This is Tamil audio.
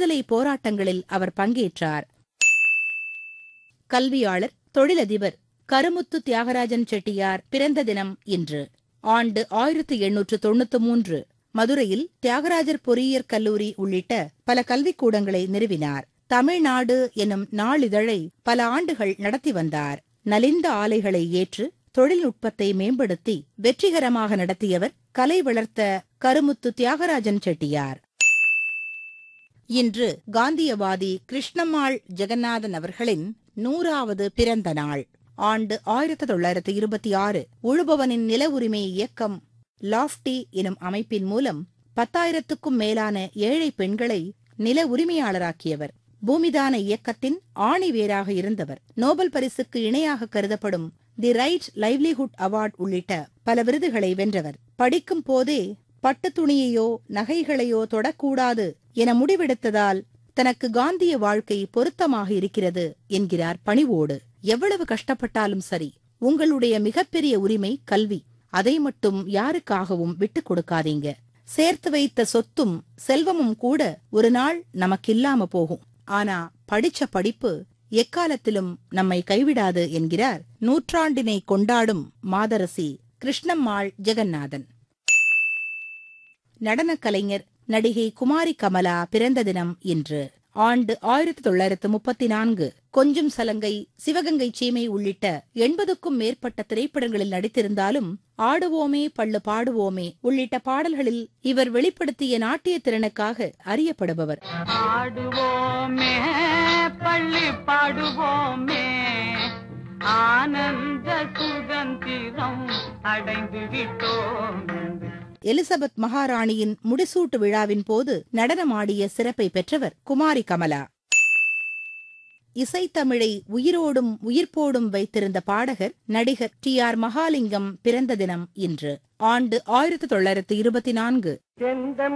விடுதலை போராட்டங்களில் அவர் பங்கேற்றார் கல்வியாளர் தொழிலதிபர் கருமுத்து தியாகராஜன் செட்டியார் பிறந்த தினம் இன்று ஆண்டு ஆயிரத்து எண்ணூற்று தொண்ணூத்து மூன்று மதுரையில் தியாகராஜர் பொறியியற் கல்லூரி உள்ளிட்ட பல கல்விக்கூடங்களை நிறுவினார் தமிழ்நாடு எனும் நாளிதழை பல ஆண்டுகள் நடத்தி வந்தார் நலிந்த ஆலைகளை ஏற்று தொழில்நுட்பத்தை மேம்படுத்தி வெற்றிகரமாக நடத்தியவர் கலை வளர்த்த கருமுத்து தியாகராஜன் செட்டியார் இன்று காந்தியவாதி கிருஷ்ணம்மாள் ஜெகநாதன் அவர்களின் நூறாவது பிறந்த நாள் ஆண்டு ஆயிரத்தி தொள்ளாயிரத்தி இருபத்தி ஆறு உழுபவனின் நில உரிமை இயக்கம் லாஃப்டி எனும் அமைப்பின் மூலம் பத்தாயிரத்துக்கும் மேலான ஏழை பெண்களை நில உரிமையாளராக்கியவர் பூமிதான இயக்கத்தின் ஆணி வேராக இருந்தவர் நோபல் பரிசுக்கு இணையாக கருதப்படும் தி ரைட் லைவ்லிஹுட் அவார்ட் உள்ளிட்ட பல விருதுகளை வென்றவர் படிக்கும் போதே பட்டு துணியையோ நகைகளையோ தொடக்கூடாது என முடிவெடுத்ததால் தனக்கு காந்திய வாழ்க்கை பொருத்தமாக இருக்கிறது என்கிறார் பணிவோடு எவ்வளவு கஷ்டப்பட்டாலும் சரி உங்களுடைய மிகப்பெரிய உரிமை கல்வி அதை மட்டும் யாருக்காகவும் விட்டுக் கொடுக்காதீங்க சேர்த்து வைத்த சொத்தும் செல்வமும் கூட ஒரு நாள் நமக்கில்லாம போகும் ஆனா படிச்ச படிப்பு எக்காலத்திலும் நம்மை கைவிடாது என்கிறார் நூற்றாண்டினை கொண்டாடும் மாதரசி கிருஷ்ணம்மாள் ஜெகநாதன் நடனக் கலைஞர் நடிகை குமாரி கமலா பிறந்த தினம் இன்று ஆண்டு ஆயிரத்தி தொள்ளாயிரத்து முப்பத்தி நான்கு கொஞ்சம் சலங்கை சிவகங்கை சீமை உள்ளிட்ட எண்பதுக்கும் மேற்பட்ட திரைப்படங்களில் நடித்திருந்தாலும் ஆடுவோமே பள்ளு பாடுவோமே உள்ளிட்ட பாடல்களில் இவர் வெளிப்படுத்திய நாட்டிய திறனுக்காக அறியப்படுபவர் ஆடுவோமே பள்ளி பாடுவோமே ஆனந்த சுதந்திரம் அடைந்து விட்டோம் எலிசபெத் மகாராணியின் முடிசூட்டு விழாவின் போது நடனமாடிய சிறப்பை பெற்றவர் குமாரி கமலா இசைத்தமிழை உயிரோடும் உயிர்ப்போடும் வைத்திருந்த பாடகர் நடிகர் டி ஆர் மகாலிங்கம் பிறந்த தினம் இன்று ஆண்டு ஆயிரத்தி தொள்ளாயிரத்து இருபத்தி நான்கு செந்தம்